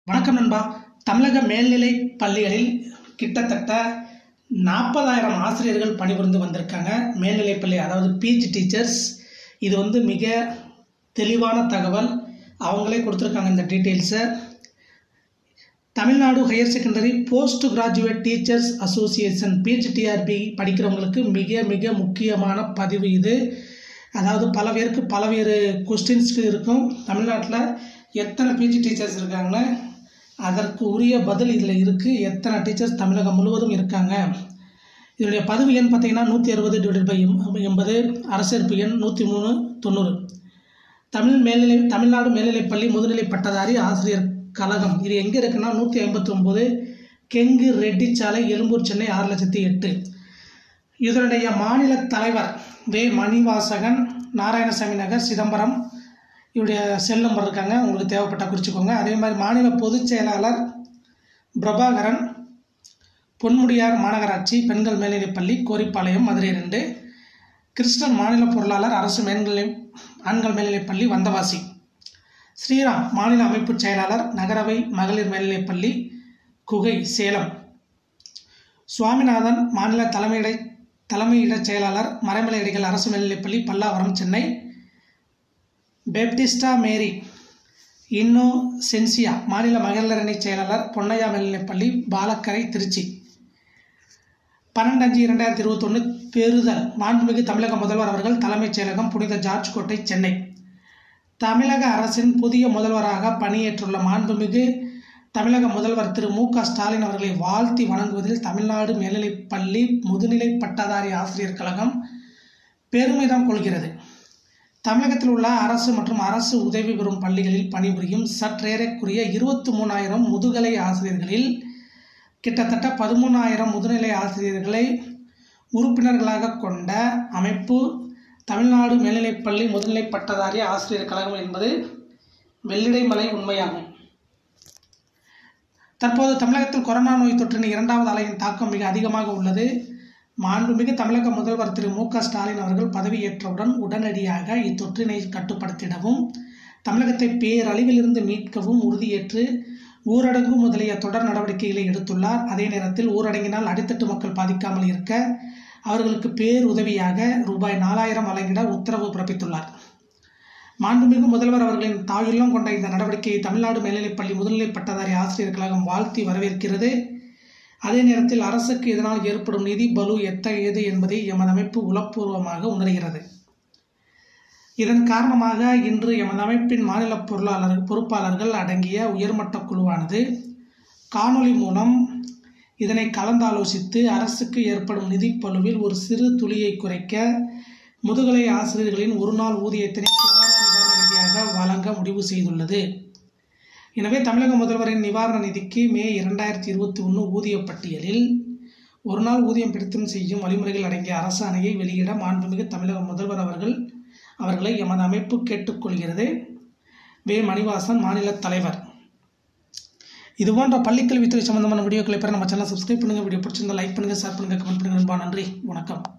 வணக்கம் நண்பா தமிழக மேல்நிலை பள்ளிகளில் கிட்டத்தட்ட நாற்பதாயிரம் ஆசிரியர்கள் பணிபுரிந்து வந்திருக்காங்க மேல்நிலைப் பள்ளி அதாவது பிஜி டீச்சர்ஸ் இது வந்து மிக தெளிவான தகவல் அவங்களே கொடுத்துருக்காங்க இந்த டீட்டெயில்ஸை Tamil Nadu higher secondary post graduate teachers association PGTRB படிக்கிறவங்களுக்கு மிக மிக முக்கியமான பதிவு இது அதாவது பல பேருக்கு பலவேறு கொஸ்டின்ஸ்க்கு இருக்கும் தமிழ்நாட்டில் எத்தனை பிஜி டீச்சர்ஸ் இருக்காங்கன்னு அதற்கு உரிய பதில் இதில் இருக்குது எத்தனை டீச்சர்ஸ் தமிழகம் முழுவதும் இருக்காங்க இதனுடைய பதிவு எண் பார்த்தீங்கன்னா நூற்றி அறுபது டிவைடட் பை எம் எண்பது அரசியற்பு எண் நூற்றி மூணு தொண்ணூறு தமிழ் மேல்நிலை தமிழ்நாடு மேல்நிலைப்பள்ளி முதுநிலை பட்டதாரி ஆசிரியர் கழகம் இது எங்கே இருக்குன்னா நூற்றி ஐம்பத்தி ஒம்பது கெங்கு ரெட்டி சாலை எழும்பூர் சென்னை ஆறு லட்சத்தி எட்டு இதனுடைய மாநில தலைவர் வே மணிவாசகன் நாராயணசாமி நகர் சிதம்பரம் இவருடைய செல் நம்பர் இருக்காங்க உங்களுக்கு தேவைப்பட்டால் குறிச்சிக்கோங்க அதே மாதிரி மாநில பொதுச் செயலாளர் பிரபாகரன் பொன்முடியார் மாநகராட்சி பெண்கள் மேல்நிலைப்பள்ளி கோரிப்பாளையம் மதுரை ரெண்டு கிருஷ்ணன் மாநில பொருளாளர் அரசு மேல்நிலை ஆண்கள் மேல்நிலைப்பள்ளி வந்தவாசி ஸ்ரீராம் மாநில அமைப்பு செயலாளர் நகரவை மகளிர் மேல்நிலைப்பள்ளி குகை சேலம் சுவாமிநாதன் மாநில தலைமையிட தலைமையிட செயலாளர் மறைமலையடிகள் அரசு மேல்நிலைப்பள்ளி பல்லாவரம் சென்னை பேப்டிஸ்டா மேரி இன்னோ சென்சியா மாநில மகளிரணி செயலாளர் பொன்னையா மேல்நிலைப்பள்ளி பாலக்கரை திருச்சி பன்னெண்டு அஞ்சு இரண்டாயிரத்தி இருபத்தொன்று பெறுதல் மாண்புமிகு தமிழக முதல்வர் அவர்கள் தலைமைச் செயலகம் புனித ஜார்ஜ் கோட்டை சென்னை தமிழக அரசின் புதிய முதல்வராக பணியேற்றுள்ள மாண்புமிகு தமிழக முதல்வர் திரு மு க ஸ்டாலின் அவர்களை வாழ்த்தி வணங்குவதில் தமிழ்நாடு மேல்நிலைப்பள்ளி முதுநிலை பட்டதாரி ஆசிரியர் கழகம் பெருமிதம் கொள்கிறது தமிழகத்தில் உள்ள அரசு மற்றும் அரசு உதவி பெறும் பள்ளிகளில் பணிபுரியும் சற்றேறக்குரிய இருபத்தி மூணாயிரம் முதுகலை ஆசிரியர்களில் கிட்டத்தட்ட பதிமூணாயிரம் முதுநிலை ஆசிரியர்களை உறுப்பினர்களாக கொண்ட அமைப்பு தமிழ்நாடு மேல்நிலைப்பள்ளி முதுநிலை பட்டதாரி ஆசிரியர் கழகம் என்பது வெள்ளிடைமலை உண்மையாகும் தற்போது தமிழகத்தில் கொரோனா நோய் தொற்றின் இரண்டாவது அலையின் தாக்கம் மிக அதிகமாக உள்ளது மாண்புமிகு தமிழக முதல்வர் திரு மு க ஸ்டாலின் அவர்கள் பதவியேற்றவுடன் உடனடியாக இத்தொற்றினை கட்டுப்படுத்திடவும் தமிழகத்தை பேரழிவிலிருந்து மீட்கவும் உறுதியேற்று ஊரடங்கு முதலிய தொடர் நடவடிக்கைகளை எடுத்துள்ளார் அதே நேரத்தில் ஊரடங்கினால் அடித்தட்டு மக்கள் பாதிக்காமல் இருக்க அவர்களுக்கு பேருதவியாக ரூபாய் நாலாயிரம் வழங்கிட உத்தரவு பிறப்பித்துள்ளார் மாண்புமிகு முதல்வர் அவர்களின் தாயுள்ளம் கொண்ட இந்த நடவடிக்கையை தமிழ்நாடு மேல்நிலைப்பள்ளி முதுநிலை பட்டதாரி ஆசிரியர் கழகம் வாழ்த்தி வரவேற்கிறது அதே நேரத்தில் அரசுக்கு இதனால் ஏற்படும் நிதி பலு எத்தகையது என்பதை எமது அமைப்பு உளப்பூர்வமாக உணர்கிறது இதன் காரணமாக இன்று எமது அமைப்பின் மாநில பொருளாளர் பொறுப்பாளர்கள் அடங்கிய உயர்மட்ட குழுவானது காணொளி மூலம் இதனை கலந்தாலோசித்து அரசுக்கு ஏற்படும் நிதிப்பழுவில் ஒரு சிறு துளியை குறைக்க முதுகலை ஆசிரியர்களின் ஒரு நாள் ஊதியத்தினை கொரோனா நிவாரண நிதியாக வழங்க முடிவு செய்துள்ளது எனவே தமிழக முதல்வரின் நிவாரண நிதிக்கு மே இரண்டாயிரத்தி இருபத்தி ஒன்று ஊதிய பட்டியலில் ஒரு நாள் ஊதியம் பிடித்தம் செய்யும் வழிமுறைகள் அடங்கிய அரசாணையை வெளியிட மாண்புமிகு தமிழக முதல்வர் அவர்கள் அவர்களை எமது அமைப்பு கேட்டுக்கொள்கிறது வே மணிவாசன் மாநில தலைவர் இது போன்ற பள்ளிக்கல்வித்துறை சம்பந்தமான வீடியோக்களை பெற நம்ம சேனல் சப்ஸ்கிரைப் பண்ணுங்கள் வீடியோ பிடிச்சிருந்தா லைக் பண்ணுங்கள் ஷேர் பண்ணுங்கள் கமெண்ட் பண்ணுங்கள் நண்பா நன்றி வணக்கம்